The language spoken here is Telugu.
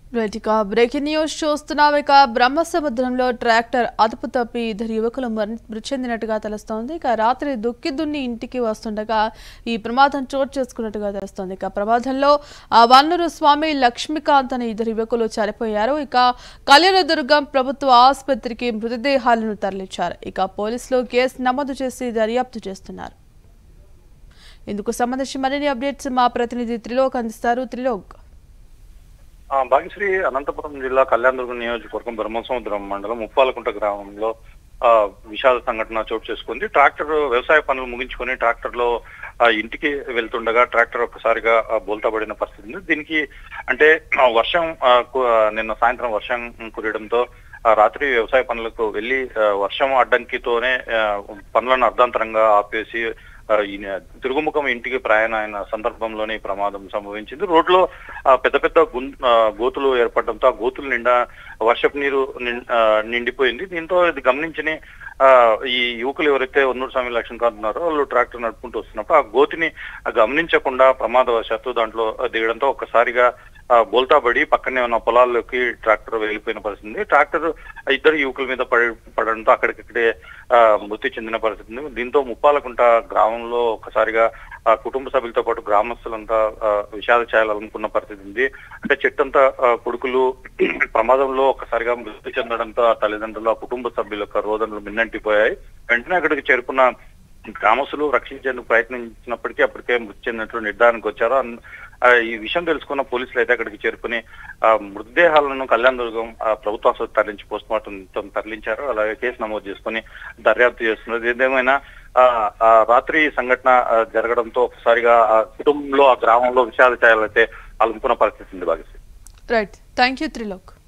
రైట్ ఇక బ్రేకింగ్ న్యూస్ చూస్తున్నాం ఇక బ్రహ్మసముద్రంలో ట్రాక్టర్ అదుపు తప్పి ఇద్దరు యువకులు మరణి- మృతి చెందినట్టుగా తెలుస్తోంది ఇక రాత్రి దుక్కి దున్ని ఇంటికి వస్తుండగా ఈ ప్రమాదం చోటు చేసుకున్నట్టుగా తెలుస్తోంది ఇక ప్రమాదంలో ఆ వన్నూరు స్వామి లక్ష్మీకాంత్ అనే ఇద్దరు యువకులు చనిపోయారు ఇక కళ్యాణదుర్గం ప్రభుత్వ ఆసుపత్రికి మృతదేహాలను తరలించారు ఇక పోలీసులు కేసు నమోదు చేసి దర్యాప్తు చేస్తున్నారు ఇందుకు సంబంధించి మరిన్ని అప్డేట్స్ మా ప్రతినిధి త్రిలోక్ అందిస్తారు త్రిలోక్ ఆ, భాగ్యశ్రీ అనంతపురం జిల్లా కళ్యాణదుర్గం నియోజకవర్గం బ్రహ్మసముద్రం మండలం ముప్పాలకుంట గ్రామంలో ఆ, విషాద సంఘటన చోటు చేసుకుంది ట్రాక్టర్ వ్యవసాయ పనులు ముగించుకొని ట్రాక్టర్ లో ఆ, ఇంటికి వెళ్తుండగా ట్రాక్టర్ ఒక్కసారిగా ఆ, బోల్తా పడిన పరిస్థితి ఉంది దీనికి అంటే ఆ, వర్షం ఆ, కు- ఆ, నిన్న సాయంత్రం వర్షం కురియడంతో ఆ, రాత్రి వ్యవసాయ పనులకు వెళ్లి ఆ, వర్షం అడ్డంకితోనే ఆ, పనులను అర్ధాంతరంగా ఆపేసి ఆ, ఈయన తిరుగుముఖం ఇంటికి ప్రయాణ అయిన సందర్భంలోనే ఈ ప్రమాదం సంభవించింది రోడ్లో ఆ, పెద్ద పెద్ద గుం- ఆ, గోతులు ఏర్పడడంతో ఆ గోతుల నిండా వర్షపు నీరు నిం- ఆ, నిండిపోయింది దీంతో ఇది గమనించని ఆ, ఈ యువకులు ఎవరైతే ఉన్నూరు స్వామి లక్ష్మీకాంత్ ఉన్నారో వాళ్ళు ట్రాక్టర్ నడుపుకుంటూ వస్తున్నప్పుడు ఆ గోతిని గమనించకుండా ప్రమాదవశాత్తు దాంట్లో దిగడంతో ఒక్కసారిగా ఆ, బోల్తా పడి పక్కనే ఉన్న పొలాల్లోకి ట్రాక్టర్ వెళ్ళిపోయిన పరిస్థితి ఉంది. ట్రాక్టర్ ఇద్దరు యువకుల మీద పడి పడడంతో అక్కడికక్కడే ఆ, మృతి చెందిన పరిస్థితి ఉంది. దీంతో ముప్పాలకుంట గ్రామంలో ఒక్కసారిగా ఆ, కుటుంబ సభ్యులతో పాటు గ్రామస్తులంతా ఆ, విషాద ఛాయలు అనుకున్న పరిస్థితి ఉంది అంటే చెట్టంతా ఆ, కొడుకులు ప్రమాదంలో ఒక్కసారిగా మృతి చెందడంతో ఆ తల్లిదండ్రులు ఆ కుటుంబ సభ్యుల యొక్క రోదనలు మిన్నంటిపోయాయి వెంటనే అక్కడికి చేరుకున్న గ్రామస్తులు రక్షించేందుకు ప్రయత్నించినప్పటికీ అప్పటికే మృతి చెందినట్లు నిర్ధారణకు వచ్చారు అన్- ఆ, ఈ విషయం తెలుసుకున్న పోలీసులు అయితే అక్కడికి చేరుకుని ఆ, మృతదేహాలను కళ్యాణదుర్గం ఆ, ప్రభుత్వ ఆసుపత్రి తరలించి పోస్ట్ మార్టం తరలించారు అలాగే కేసు నమోదు చేసుకుని దర్యాప్తు చేస్తున్నారు ఏదేమైనా ఆ, ఆ రాత్రి సంఘటన ఆ, జరగడంతో ఒకసారిగా ఆ కుటుంబంలో ఆ గ్రామంలో విషాద ఛాయలు అయితే అలుముకున్న పరిస్థితి ఉంది Bhagyashri right thank you Trilok